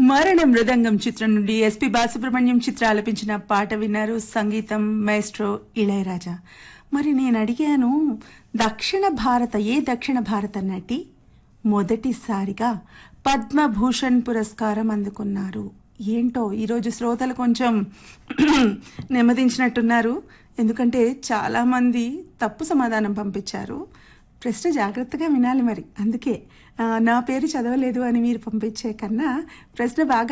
మరణ మృదంగం చిత్రం నుండి ఎస్పి బాలసుబ్రహ్మణ్యం చిత్ర ఆలపించిన పాట విన్నారు సంగీతం మైస్ట్రో ఇళయరాజా మరి నేను అడిగాను దక్షిణ భారత ఏ దక్షిణ భారత నటి మొదటిసారిగా పద్మభూషణ్ పురస్కారం అందుకున్నారు ఏంటో ఈరోజు శ్రోతలు కొంచెం నెమ్మదించినట్టున్నారు ఎందుకంటే చాలామంది తప్పు సమాధానం పంపించారు ప్రశ్న జాగ్రత్తగా వినాలి మరి అందుకే ఆ, నా పేరు చదవలేదు అని మీరు పంపించే కన్నా ప్రశ్న బాగా